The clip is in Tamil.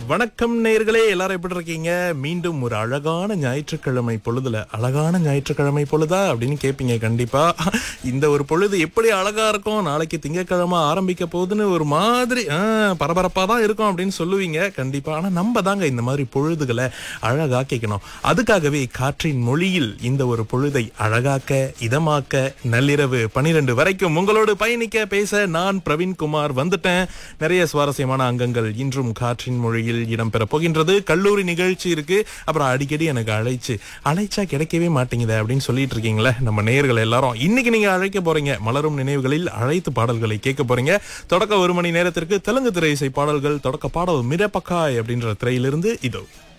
வணக்கம் நேயர்களே எல்லாரும் எப்படி இருக்கீங்க மீண்டும் ஒரு அழகான ஞாயிற்றுக்கிழமை பொழுதுல அழகான ஞாயிற்றுக்கிழமை பொழுதா அப்படின்னு கேட்பீங்க கண்டிப்பா இந்த ஒரு பொழுது எப்படி அழகா இருக்கும் நாளைக்கு திங்கட்கிழமை ஆரம்பிக்க போகுதுன்னு ஒரு மாதிரி பரபரப்பா தான் இருக்கும் அப்படின்னு சொல்லுவீங்க கண்டிப்பா ஆனா நம்ம தாங்க இந்த மாதிரி பொழுதுகளை அழகாக்கிக்கணும் அதுக்காகவே காற்றின் மொழியில் இந்த ஒரு பொழுதை அழகாக்க இதமாக்க நள்ளிரவு பனிரெண்டு வரைக்கும் உங்களோடு பயணிக்க பேச நான் பிரவீன்குமார் வந்துட்டேன் நிறைய சுவாரஸ்யமான அங்கங்கள் இன்றும் காற்றின் மொழியில் இடம்பெற போகின்றது கல்லூரி நிகழ்ச்சி இருக்கு அப்புறம் அடிக்கடி எனக்கு அழைச்சு அழைச்சா கிடைக்கவே மாட்டேங்குது அப்படின்னு சொல்லிட்டு இருக்கீங்களே நம்ம நேயர்கள் எல்லாரும் இன்னைக்கு நீங்க அழைக்க போறீங்க மலரும் நினைவுகளில் அழைத்து பாடல்களை கேட்க போறீங்க தொடக்க ஒரு மணி நேரத்திற்கு தெலுங்கு திரை இசை பாடல்கள் தொடக்க பாடல் மிரப்பக்காய் அப்படின்ற திரையிலிருந்து இதோ